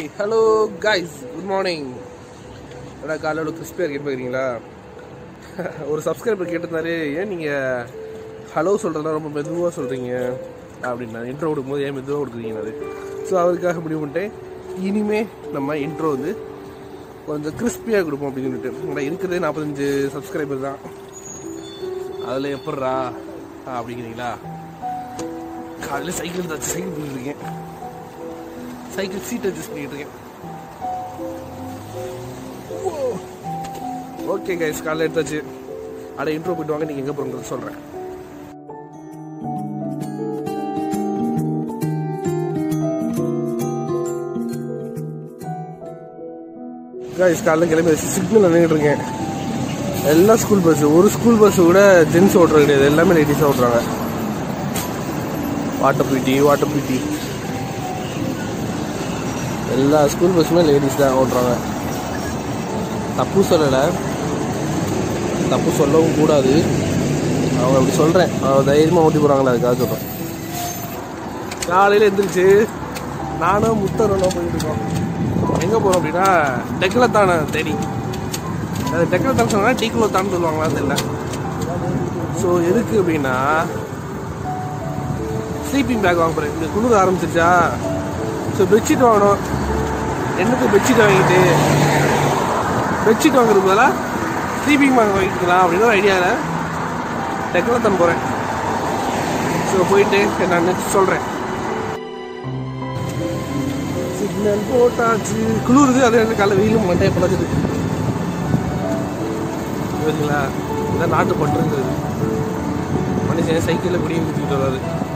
hello guys good morning என்னடா காலையில் கிறிஸ்பியாக இருக்கேன்னு பார்க்குறீங்களா ஒரு சப்ஸ்கிரைபர் கேட்டிருந்தாரு ஏன் நீங்கள் ஹலோ சொல்கிறதா ரொம்ப மெதுவாக சொல்கிறீங்க அப்படின்னா இன்ட்ரோ கொடுக்கும்போது ஏன் மெதுவாக கொடுக்குறீங்கன்னாரு ஸோ அவருக்காக முடிவு பண்ணிட்டேன் இனிமே நம்ம இன்ட்ரோ வந்து கொஞ்சம் கிறிஸ்பியாக கொடுப்போம் அப்படின்னு சொல்லிட்டு உங்களோட இருக்கிறதே நாற்பத்தஞ்சு சப்ஸ்கிரைபர் தான் அதில் எப்பட்றா அப்படிங்கிறீங்களா காலையில் சைக்கிள் தான் சைக்கிள் போயிட்டு இருக்கேன் சைக்கிள் சீட் அட்ஜஸ்ட் பண்ணிட்டு இருக்கேன் ஓகே கைஸ் காலைல எடுத்தாச்சு அட இன்ட்ரோ போயிட்டு வாங்க நீங்க எங்க போறீங்க சொல்றேன் கைஸ் காலைல கிளம்பி சிக்னல் நின்றுட்டு இருக்கேன் எல்லா ஸ்கூல் பஸ் ஒரு ஸ்கூல் பஸ் கூட ஜென்ஸ் ஓட்டுறது கிடையாது எல்லாமே லேடிஸாக ஓட்டுறாங்க வாட்டர் பீட்டி வாட்டர் பீட்டி எல்லா ஸ்கூல் பஸ்ஸுமே லேடிஸ் தான் ஓட்டுறாங்க தப்பு சொல்லலை தப்பு சொல்லவும் கூடாது அவங்க அப்படி சொல்கிறேன் அவங்க தைரியமாக ஓட்டி போகிறாங்களே அதுக்காக சொல்கிறேன் காலையில் எந்திரிச்சு நானும் முத்தரெல்லாம் போயிட்டு இருக்கோம் எங்கே போகிறோம் அப்படின்னா டெக்கலத்தான தேடி அது டெக்கலத்தான் சொன்னால் டீக்குலத்தான் சொல்லுவாங்களான்னு தெரியல ஸோ எதுக்கு அப்படின்னா ஸ்லீப்பிங் பேக் வாங்க போகிறேன் இந்த குளிர் ஆரம்பிச்சிருச்சா ஸோ பெட்ஷீட் வாங்கணும் என்னக்கு பெட்ஷீட் வாங்கிட்டு பெட்ஷீட் வாங்குறது பதிலாக ஸ்லீப்பிங் பேக் வாங்கிக்கலாம் அப்படின்னு ஒரு ஐடியாவில் டெக்கலத்தான் போகிறேன் ஸோ போயிட்டு நான் சொல்கிறேன் சிக்னல் போட்டாச்சு குளிருது அதே நேரத்தில் காலைல வெயிலும் மண்டையை பழகுது சரிங்களா இதான் நாட்டு பட்டுருங்கிறது மனுஷன் சைக்கிளில் குடியும் குத்திட்டு வராது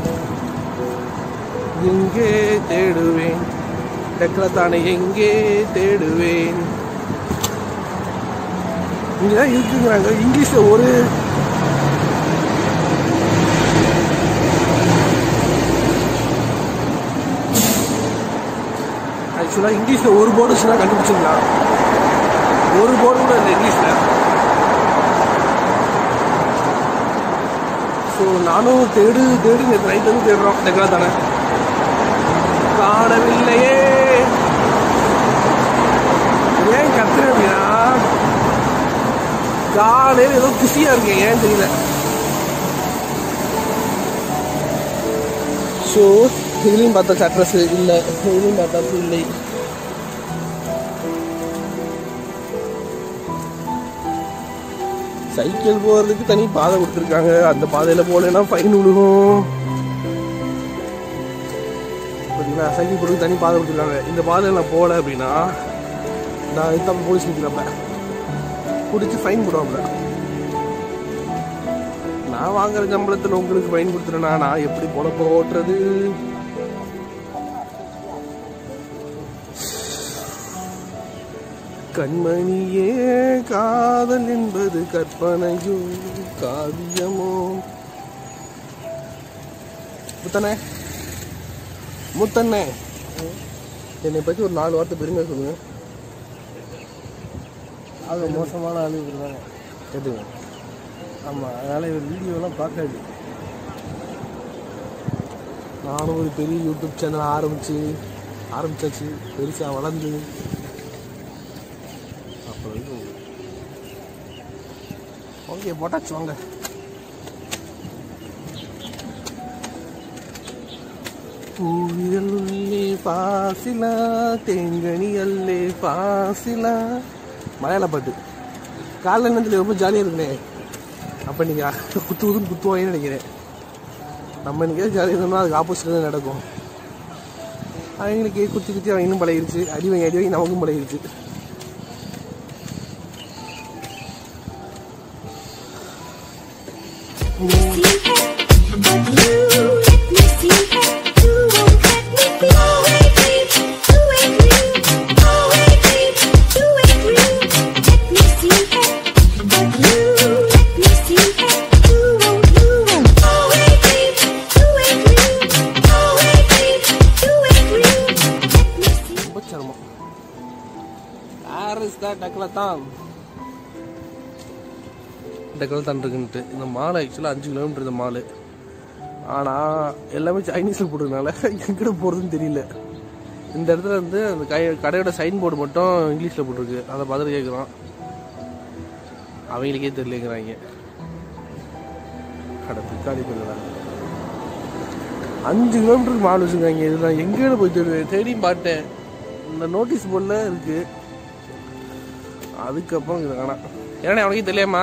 எங்கே தேடுவேன் டெக்கலத்தானே எங்கே தேடுவேன் இங்கதான் இருக்குங்கிறாங்க இங்கிலீஷ்ல ஒரு ஆக்சுவலா இங்கிலீஷ்ல ஒரு போர்டு சொன்னா கண்டுபிடிச்சிடலாம் ஒரு போர்டு கூட இல்லை இங்கிலீஷ்ல ஸோ நானும் தேடு தேடு நேற்று நைட் வந்து தேடுறோம் டெக்கலத்தானே காணவில்லையே ஏன் கத்துறேன் அப்படின்னா காலையில் ஏதோ குஷியா இருக்கேன் ஏன் தெரியல ஸோ இதுலையும் பார்த்தா அட்ரஸ் இல்லை இதுலையும் பார்த்தா இல்லை சைக்கிள் போகிறதுக்கு தனி பாதை கொடுத்துருக்காங்க அந்த பாதையில் போகலைன்னா ஃபைன் விழுகும் பார்த்தீங்களா சைக்கிள் போடுறது தனி பாதை கொடுத்துருக்காங்க இந்த பாதையில் நான் போகல அப்படின்னா நான் இதுதான் போலீஸ் நிற்கிறப்ப பிடிச்சி ஃபைன் போடுவாங்க நான் வாங்குற சம்பளத்தில் உங்களுக்கு ஃபைன் கொடுத்துட்டேன்னா நான் எப்படி பொழப்ப ஓட்டுறது கண்மணியே காதல் என்பது கற்பனையோ காவியமோ முத்தனே முத்தண்ணே என்னை பற்றி ஒரு நாலு வார்த்தை பெருமையாக சொல்லுங்க அது மோசமான ஆளு இவர் தாங்க எதுங்க ஆமாம் அதனால் இவர் வீடியோலாம் பார்க்காது நானும் ஒரு பெரிய யூடியூப் சேனல் ஆரம்பிச்சு ஆரம்பிச்சாச்சு பெருசாக வளர்ந்து அப்புறம் ஓகே போட்டாச்சு வாங்க பூவியல்லே பாசிலா தேங்கனி அல்லே பாசிலா மலையாள பாட்டு காலைல நேரத்தில் ரொம்ப ஜாலியாக இருக்குனே அப்போ நீங்கள் குத்து குத்துன்னு குத்துவாங்கன்னு நினைக்கிறேன் நம்ம இன்னைக்கு ஜாலியாக இருந்தோம்னா அதுக்கு ஆப்போசிட் தான் நடக்கும் அவங்களுக்கு குத்தி குத்தி அவங்களும் பழகிருச்சு அடி வாங்கி அடி வாங்கி நமக்கும் பழகிருச்சு ரொம்ப சிரமம் பாரிஸ் தான் டக்கலத்தான் டக்கலத்தான் இருக்குன்ட்டு இந்த மால் ஆக்சுவலாக அஞ்சு கிலோமீட்டர் இந்த மால் ஆனால் எல்லாமே சைனீஸில் போட்டதுனால எங்கிட்ட போகிறதுன்னு தெரியல இந்த இடத்துல வந்து அந்த கை கடையோட சைன் போர்டு மட்டும் இங்கிலீஷில் போட்டிருக்கு அதை பார்த்துட்டு கேட்குறான் அவங்களுக்கே தெரியலங்கிறாங்க அட பிக்காடி பிள்ளை அஞ்சு கிலோமீட்டருக்கு மால் வச்சுருக்காங்க இது நான் எங்கேயும் போய் தேடுவேன் தேடியும் பார்த்தேன் இந்த நோட்டீஸ் போர்டில் இருக்கு அதுக்கப்புறம் இது வேணாம் ஏன்னா அவனுக்கே தெரியலையாம்மா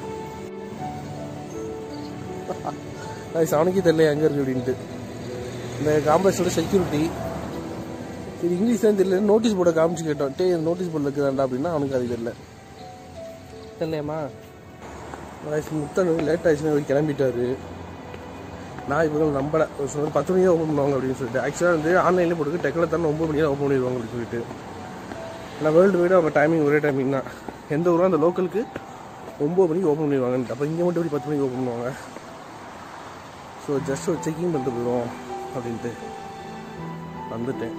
guys, அவனுக்கே தெரியல எங்கே இருக்கு அப்படின்ட்டு இந்த காம்பஸோட செக்யூரிட்டி இது இங்கிலீஷ் தான் தெரியல நோட்டீஸ் போர்டை காமிச்சு கேட்டோம் டே நோட்டீஸ் போர்டில் இருக்குதாண்டா அப்படின்னா அவனுக்கு அது தெரியல தெரியலையாம்மா guys, முத்தன் லேட் ஆயிடுச்சுன்னு அவர் கிளம்பிட்டாரு நான் இப்போ நம்பலை ஒரு சொன்ன பத்து மணிக்கு ஓப்பன் பண்ணுவாங்க அப்படின்னு சொல்லிட்டு ஆக்சுவலாக வந்து ஆன்லைனில் போட்டு டெக்கில் தானே ஒம்பது மணிக்கு ஓப்பன் பண்ணிடுவாங்க அப்படின்னு சொல்லிட்டு நான் வேர்ல்டு வைடு அவங்க டைமிங் ஒரே டைமிங் தான் எந்த ஊரும் அந்த லோக்கலுக்கு ஒம்பது மணிக்கு ஓப்பன் பண்ணிடுவாங்க அப்போ இங்கே மட்டும் எப்படி பத்து மணிக்கு ஓப்பன் பண்ணுவாங்க ஸோ ஜஸ்ட் ஒரு செக்கிங் பண்ணிட்டு போயிடுவோம் அப்படின்ட்டு வந்துட்டேன்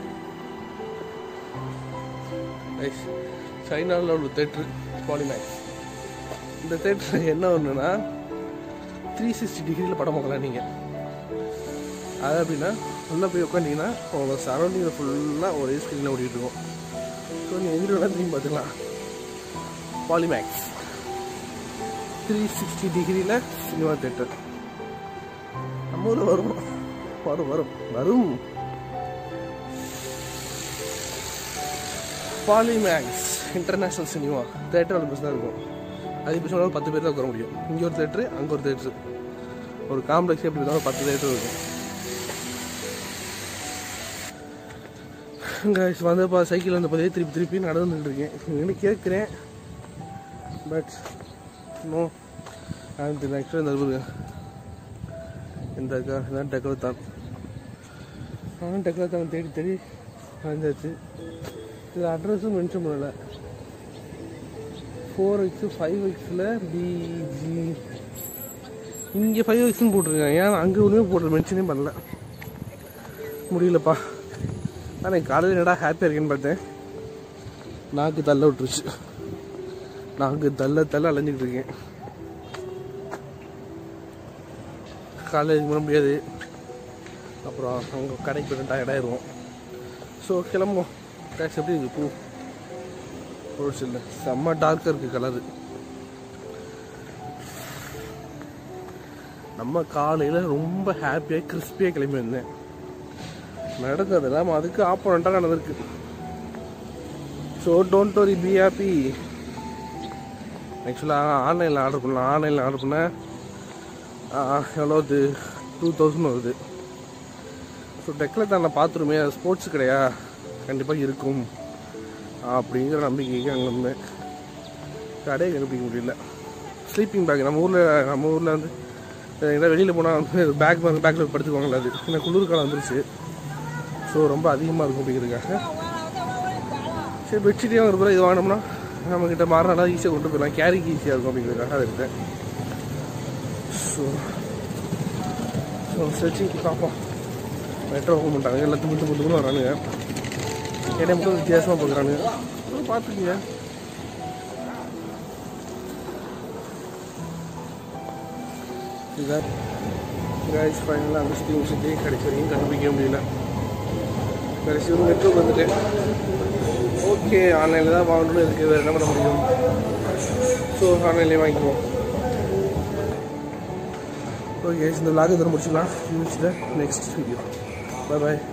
ஐஸ் சைனாவில் உள்ள தேட்ரு பாலிமேக்ஸ் இந்த தேட்டர் என்ன ஒன்றுனா த்ரீ சிக்ஸ்டி டிகிரியில் படம் பார்க்கலாம் நீங்கள் அது அப்படின்னா உள்ளே போய் உட்காந்திங்கன்னா உங்கள் சரௌண்டிங்கில் ஃபுல்லாக ஒரே ஸ்க்ரீனில் ஓடிட்டு இருக்கும் ஸோ நீங்கள் எங்கிட்ட வேணால் திரும்பி பார்த்துக்கலாம் பாலிமேக்ஸ் த்ரீ சிக்ஸ்டி டிகிரியில் சினிமா தேட்டர் நம்ம ஊரில் வரும் வரும் வரும் வரும் பாலிமேக்ஸ் இன்டர்நேஷ்னல் சினிமா தேட்டர் ஒரு தான் இருக்கும் அதிகபட்சம் ஒரு பத்து பேர் தான் உட்கார முடியும் இங்கே ஒரு தேட்ரு அங்கே ஒரு தேட்ரு ஒரு காம்ப்ளெக்ஸ் எப்படி இருந்தாலும் பத்து தேட்டர் இருக்கும் guys வந்தப்பா சைக்கிள் வந்து பார்த்தே திருப்பி திருப்பி நடந்துட்டு இருக்கேன் என்ன கேட்குறேன் பட் நோ அது ஆக்சுவலாக இந்த பாருங்க இந்த அக்கா இதான் டெக்கலத்தான் நானும் டெக்கலத்தான் தேடி தேடி வந்தாச்சு இது அட்ரஸும் மென்ஷன் பண்ணலை ஃபோர் எக்ஸு ஃபைவ் எக்ஸில் பிஜி இங்கே ஃபைவ் எக்ஸ்னு போட்டிருக்காங்க ஏன் அங்கே ஒன்றுமே போட்டு மென்ஷனே பண்ணல முடியலப்பா ஆனால் காலையில் என்னடா ஹாப்பியாக இருக்கேன்னு பார்த்தேன் நாக்கு தள்ள விட்டுருச்சு நாக்கு தள்ள தள்ள அலைஞ்சிக்கிட்டு இருக்கேன் காலேஜ் பண்ண முடியாது அப்புறம் அவங்க கடைக்கு போய்ட்டு டயர்டாயிருவோம் ஸோ கிளம்புவோம் கேஷ் எப்படி இருக்கு பூ ரோட்ஸ் இல்லை செம்ம டார்க்காக இருக்குது கலரு நம்ம காலையில் ரொம்ப ஹாப்பியாக கிறிஸ்பியாக கிளம்பி வந்தேன் நடந்தது இல்லாமல் அதுக்கு ஆப்போனண்ட்டாக நடந்திருக்கு so don't worry be happy ஆக்சுவலாக ஆன்லைனில் ஆர்டர் பண்ணலாம் ஆன்லைனில் ஆர்டர் பண்ணேன் எவ்வளோ வருது டூ தௌசண்ட் வருது ஸோ டெக்கில் தான் நான் பார்த்துருமே அது ஸ்போர்ட்ஸ் கிடையா கண்டிப்பாக இருக்கும் அப்படிங்கிற நம்பிக்கைக்கு அங்கே இருந்தேன் கடையை கண்டுபிடிக்க முடியல ஸ்லீப்பிங் பேக் நம்ம ஊரில் நம்ம ஊரில் வந்து எங்கேயா வெளியில் போனால் வந்து பேக் பேக்கில் படுத்துக்குவாங்களே அது ஏன்னா குளிர் காலம் வந்துருச்சு ஸோ ரொம்ப அதிகமாக இருக்கும் அப்படிங்கிறதுக்காக சரி பெட்ஷீட்டே ஒரு இது வாங்கினோம்னா நம்மக்கிட்ட மாறினா ஈஸியாக கொண்டு போயிடலாம் கேரிக்கு ஈஸியாக இருக்கும் அப்படிங்கிறதுக்காக அதை எடுத்தேன் ஸோ ஸோ ஸ்ட்ரெச்சிங் பார்ப்போம் மெட்ரோ ஓப்பன் பண்ணிட்டாங்க எல்லாம் தும்பு தும்பு தும்புன்னு வரானுங்க என்னை மட்டும் வித்தியாசமாக பார்க்குறானுங்க பார்த்துக்குங்க இதுதான் காய்ஸ் ஃபைனலாக அந்த சுற்றி சுற்றி கடைசி வரைக்கும் கண்டுபிடிக்க முடியல கடைசி ஒரு மெட்ரோ வந்துட்டேன் ஓகே ஆன்லைனில் தான் வாங்கணும்னு இருக்குது வேறு என்ன பண்ண முடியும் ஸோ ஆன்லைன்லேயே வாங்கிக்குவோம் ஓகே இந்த vlog இதோட முடிச்சுக்கலாம் முடிச்சுட்டு நெக்ஸ்ட் வீடியோ பாய் பாய்